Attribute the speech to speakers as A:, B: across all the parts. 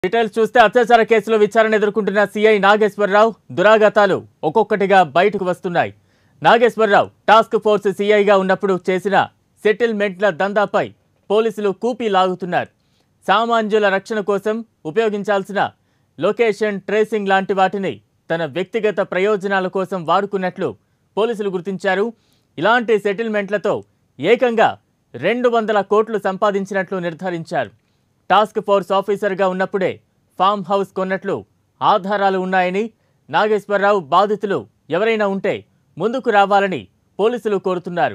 A: details చూస్తే అత్యాచార కేసులో విచారణ ఎదుర్కొంటున్న సీఐ నాగేశ్వరరావు దురాగతాలు ఒక్కొక్కటిగా బయటకు వస్తున్నాయి నాగేశ్వరరావు టాస్క్ ఫోర్స్ సీఐగా ఉన్నప్పుడు చేసిన సెటిల్మెంట్ల దందాపై పోలీసులు కూపీ లాగుతున్నారు సామాన్యుల రక్షణ కోసం ఉపయోగించాల్సిన లొకేషన్ ట్రేసింగ్ లాంటి వాటిని తన వ్యక్తిగత ప్రయోజనాల కోసం వాడుకున్నట్లు పోలీసులు గుర్తించారు ఇలాంటి సెటిల్మెంట్లతో ఏకంగా రెండు వందల కోట్లు సంపాదించినట్లు నిర్ధారించారు టాస్క్ ఫోర్స్ ఆఫీసర్గా ఉన్నప్పుడే ఫామ్ హౌస్ కొన్నట్లు ఆధారాలు ఉన్నాయని నాగేశ్వరరావు బాధితులు ఎవరైనా ఉంటే ముందుకు రావాలని పోలీసులు కోరుతున్నారు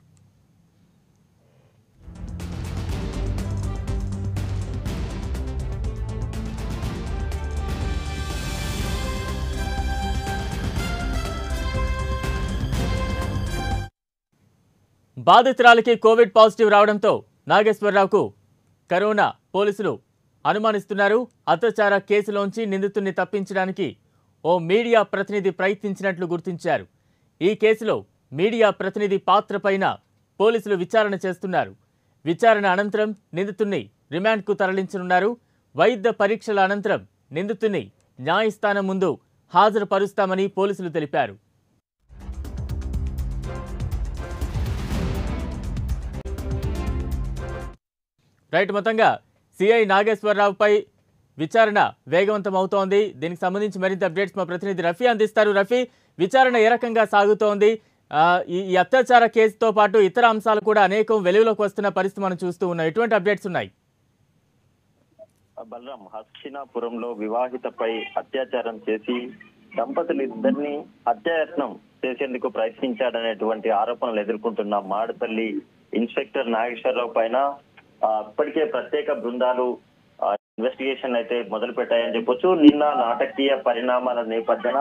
A: బాధితురాలికి కోవిడ్ పాజిటివ్ రావడంతో నాగేశ్వరరావుకు కరోనా పోలీసులు అనుమానిస్తున్నారు అత్యాచార కేసులోంచి నిందితుడిని తప్పించడానికి ఓ మీడియా ప్రతినిధి ప్రయత్నించినట్లు గుర్తించారు ఈ కేసులో మీడియా ప్రతినిధి పాత్రపైన పోలీసులు విచారణ చేస్తున్నారు విచారణ అనంతరం నిందితుడిని రిమాండ్కు తరలించనున్నారు వైద్య పరీక్షల అనంతరం నిందితుడిని న్యాయస్థానం ముందు హాజరుపరుస్తామని పోలీసులు తెలిపారు రైట్ మొత్తంగా సిఐ నాగేశ్వరరావుపై విచారణ వేగవంతం అవుతోంది దీనికి సంబంధించి మరింత అప్డేట్స్ మా ప్రతినిధి రఫీ అందిస్తారు రఫీ విచారణ ఏ రకంగా సాగుతోంది ఆ, ఈ ఈ అత్యాచార కేసుతో పాటు ఇతర అంశాలు కూడా అనేకం వెలుగులోకి వస్తున్న పరిస్థితి మనం చూస్తూ ఉన్నాం ఎటువంటి అప్డేట్స్ ఉన్నాయి
B: బలరాం హస్తినాపురంలో వివాహితపై అత్యాచారం చేసి దంపతులు ఇద్దరిని హత్యాయత్నం చేసేందుకు ప్రయత్నించాడనేటువంటి ఆరోపణలు ఎదుర్కొంటున్న మాడపల్లి ఇన్స్పెక్టర్ నాగేశ్వరరావు పైన ఆ, ఇప్పటికే ప్రత్యేక బృందాలు ఆ, ఇన్వెస్టిగేషన్ అయితే మొదలు పెట్టాయని చెప్పొచ్చు నిన్న నాటకీయ పరిణామాల నేపథ్యన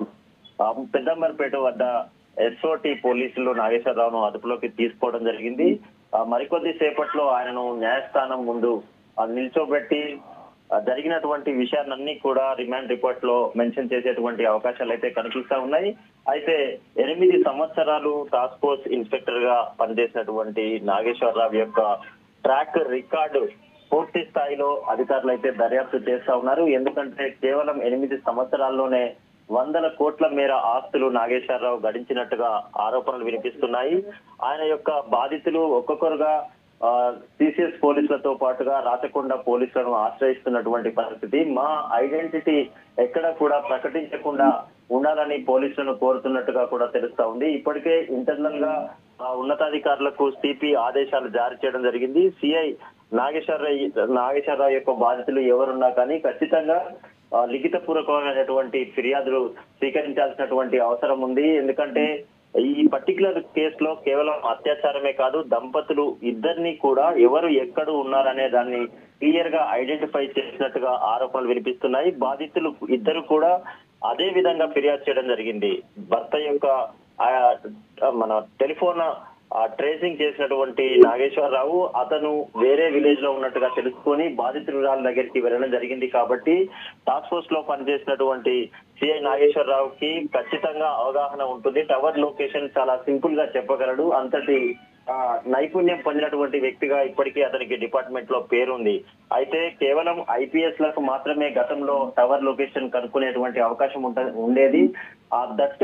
B: ఆ, పెద్దంబర్పేట వద్ద ఎస్ఓటి పోలీసులు నాగేశ్వరరావును అదుపులోకి తీసుకోవడం జరిగింది ఆ, మరికొద్ది సేపట్లో ఆయనను న్యాయస్థానం ముందు ఆ, నిల్చోబెట్టి ఆ, జరిగినటువంటి విషయాలన్నీ కూడా రిమాండ్ రిపోర్ట్ లో మెన్షన్ చేసేటువంటి అవకాశాలు అయితే కనిపిస్తా ఉన్నాయి అయితే ఎనిమిది సంవత్సరాలు టాస్క్ ఫోర్స్ ఇన్స్పెక్టర్ గా పనిచేసినటువంటి నాగేశ్వరరావు యొక్క ట్రాక్ రికార్డు పూర్తి స్థాయిలో అధికారులు అయితే దర్యాప్తు చేస్తా ఉన్నారు ఎందుకంటే కేవలం ఎనిమిది సంవత్సరాల్లోనే వందల కోట్ల మేర ఆస్తులు నాగేశ్వరరావు గడించినట్టుగా ఆరోపణలు వినిపిస్తున్నాయి ఆయన యొక్క బాధితులు ఒక్కొక్కరుగా సిసిఎస్ పోలీసులతో పాటుగా రాచకొండ పోలీసులను ఆశ్రయిస్తున్నటువంటి పరిస్థితి మా ఐడెంటిటీ ఎక్కడ కూడా ప్రకటించకుండా ఉండాలని పోలీసులను కోరుతున్నట్టుగా కూడా తెలుస్తా ఉంది ఇప్పటికే ఇంటర్నల్ గా ఆ, ఉన్నతాధికారులకు సిపి ఆదేశాలు జారీ చేయడం జరిగింది సిఐ నాగేశ్వరరావు నాగేశ్వరరావు యొక్క బాధితులు ఎవరున్నా కానీ ఖచ్చితంగా ఆ, లిఖిత పూర్వకమైనటువంటి ఫిర్యాదులు స్వీకరించాల్సినటువంటి అవసరం ఉంది ఎందుకంటే ఈ పర్టికులర్ కేసులో కేవలం అత్యాచారమే కాదు దంపతులు ఇద్దరిని కూడా ఎవరు ఎక్కడ ఉన్నారనే దాన్ని క్లియర్ గా ఐడెంటిఫై చేసినట్టుగా ఆరోపణలు వినిపిస్తున్నాయి బాధితులు ఇద్దరు కూడా అదే విధంగా ఫిర్యాదు చేయడం జరిగింది భర్త యొక్క ఆ, మన టెలిఫోన్ ఆ ట్రేసింగ్ చేసినటువంటి నాగేశ్వరరావు అతను వేరే విలేజ్ లో ఉన్నట్టుగా తెలుసుకొని బాధితురాల దగ్గరికి వెళ్ళడం జరిగింది కాబట్టి టాస్క్ ఫోర్స్ లో పనిచేసినటువంటి సిఐ నాగేశ్వరరావుకి ఖచ్చితంగా అవగాహన ఉంటుంది టవర్ లొకేషన్ చాలా సింపుల్ గా చెప్పగలడు అంతటి ఆ, నైపుణ్యం పొందినటువంటి వ్యక్తిగా ఇప్పటికీ అతనికి డిపార్ట్మెంట్ లో పేరుంది అయితే కేవలం ఐపీఎస్ లకు మాత్రమే గతంలో టవర్ లొకేషన్ కనుక్కునేటువంటి అవకాశం ఉంట ఉండేది ఆ దట్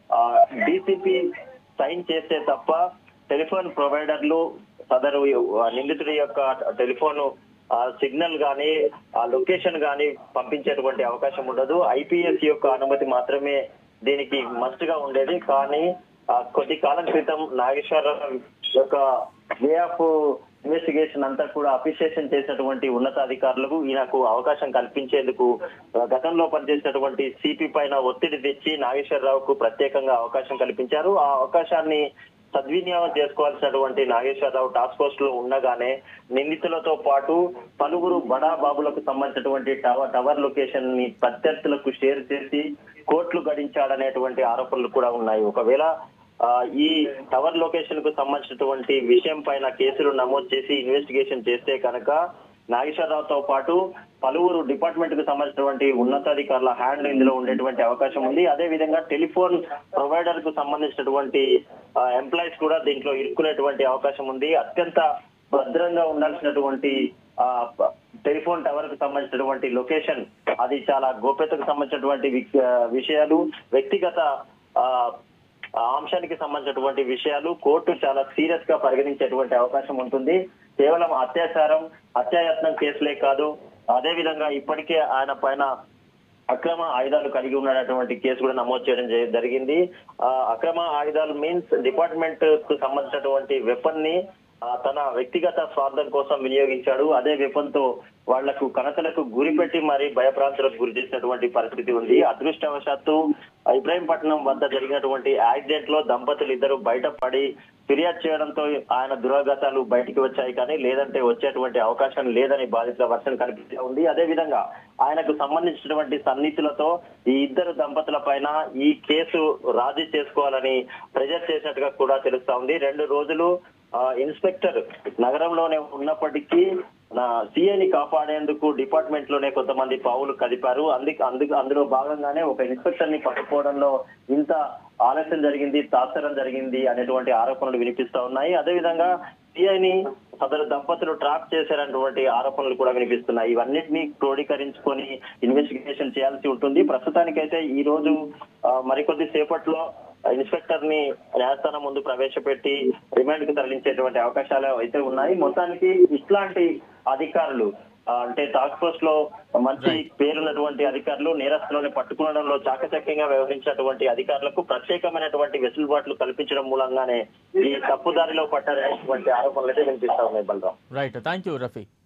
B: డిసిపి సైన్ చేస్తే తప్ప టెలిఫోన్ ప్రొవైడర్లు సదరు ఆ నిందితుడి యొక్క టెలిఫోన్ ఆ సిగ్నల్ గానీ ఆ లొకేషన్ గానీ పంపించేటువంటి అవకాశం ఉండదు ఐపీఎస్ యొక్క అనుమతి మాత్రమే దీనికి మస్ట్ గా ఉండేది కానీ ఆ, కొద్ది కాలం క్రితం నాగేశ్వరరావు యొక్క వే ఆఫ్ ఇన్వెస్టిగేషన్ అంతా కూడా అప్రిషియేషన్ చేసినటువంటి ఉన్నతాధికారులకు ఈయనకు అవకాశం కల్పించేందుకు ఆ, గతంలో పనిచేసినటువంటి సిపి పైన ఒత్తిడి తెచ్చి నాగేశ్వరరావుకు ప్రత్యేకంగా అవకాశం కల్పించారు ఆ అవకాశాన్ని సద్వినియోగం చేసుకోవాల్సినటువంటి నాగేశ్వరరావు టాస్క్ ఫోర్స్ లో ఉండగానే నిందితులతో పాటు పలువురు బడా బాబులకు సంబంధించినటువంటి టవర్ టవర్ లొకేషన్ ని ప్రత్యర్థులకు షేర్ చేసి కోట్లు గడించాడనేటువంటి ఆరోపణలు కూడా ఉన్నాయి ఒకవేళ ఆ, ఈ టవర్ లొకేషన్ కు సంబంధించినటువంటి విషయం పైన కేసులు నమోదు చేసి ఇన్వెస్టిగేషన్ చేస్తే కనుక నాగేశ్వరరావుతో పాటు పలువురు డిపార్ట్మెంట్ కు సంబంధించినటువంటి ఉన్నతాధికారుల హ్యాండ్ ఇందులో ఉండేటువంటి అవకాశం ఉంది అదే విధంగా టెలిఫోన్ ప్రొవైడర్ కు సంబంధించినటువంటి ఎంప్లాయీస్ కూడా దీంట్లో ఇరుక్కునేటువంటి అవకాశం ఉంది అత్యంత భద్రంగా ఉండాల్సినటువంటి ఆ, టెలిఫోన్ టవర్ కు సంబంధించినటువంటి లొకేషన్ అది చాలా గోప్యతకు సంబంధించినటువంటి వి- ఆ, విషయాలు వ్యక్తిగత ఆ, ఆ అంశానికి సంబంధించినటువంటి విషయాలు కోర్టు చాలా సీరియస్ గా పరిగణించేటువంటి అవకాశం ఉంటుంది కేవలం అత్యాచారం హత్యాయత్నం కేసులే కాదు అదే విధంగా ఇప్పటికే ఆయన పైన అక్రమ ఆయుధాలు కలిగి ఉన్నటువంటి కేసు కూడా నమోదు చేయడం జరి- జరిగింది ఆ, అక్రమ ఆయుధాలు మీన్స్ డిపార్ట్మెంట్ కు సంబంధించినటువంటి వెపన్ ని ఆ, తన వ్యక్తిగత స్వార్థం కోసం వినియోగించాడు అదే వెపన్ తో వాళ్లకు కనతలకు గురిపెట్టి మరి భయప్రాంతులకు గురి చేసినటువంటి పరిస్థితి ఉంది అదృష్టవశాత్తు ఇబ్రాహీంపట్నం వద్ద జరిగినటువంటి యాక్సిడెంట్ లో దంపతులు ఇద్దరు బయటపడి ఫిర్యాదు చేయడంతో ఆయన దురాఘాతాలు బయటికి వచ్చాయి కానీ లేదంటే వచ్చేటువంటి అవకాశం లేదని బాధితుల వర్షం కనిపిస్తూ ఉంది అదే విధంగా ఆయనకు సంబంధించినటువంటి సన్నిహితులతో ఈ ఇద్దరు దంపతుల పైన ఈ కేసు రాజీ చేసుకోవాలని ప్రెజర్ చేసినట్టుగా కూడా తెలుస్తా ఉంది రెండు రోజులు ఆ, ఇన్స్పెక్టర్ నగరంలోనే ఉన్నప్పటికీ నా సీఏని కాపాడేందుకు డిపార్ట్మెంట్ లోనే కొంతమంది పావులు కదిపారు అందుకు అందుకు అందులో భాగంగానే ఒక ఇన్స్పెక్టర్ ని పట్టుకోవడంలో ఇంత ఆలస్యం జరిగింది తాత్సరం జరిగింది అనేటువంటి ఆరోపణలు వినిపిస్తా ఉన్నాయి అదేవిధంగా సిఐని సదరు దంపతులు ట్రాప్ చేశారన్నటువంటి ఆరోపణలు కూడా వినిపిస్తున్నాయి ఇవన్నిటిని క్రోడీకరించుకొని ఇన్వెస్టిగేషన్ చేయాల్సి ఉంటుంది ప్రస్తుతానికైతే ఈ రోజు ఆ, మరికొద్ది సేపట్లో ఇన్స్పెక్టర్ ని న్యాయస్థానం ముందు ప్రవేశపెట్టి రిమాండ్ కు తరలించేటువంటి అవకాశాలు అయితే ఉన్నాయి మొత్తానికి ఇట్లాంటి అధికారులు ఆ, అంటే టాస్క్ ఫోర్స్ లో మంచి పేరున్నటువంటి అధికారులు నేరస్తులను పట్టుకునడంలో చాకచక్యంగా వ్యవహరించినటువంటి అధికారులకు ప్రత్యేకమైనటువంటి వెసులుబాట్లు కల్పించడం మూలంగానే ఈ తప్పుదారిలో పట్టారనేటువంటి ఆరోపణలు అయితే వినిపిస్తా ఉన్నాయి Balaram
A: right thank you Rafi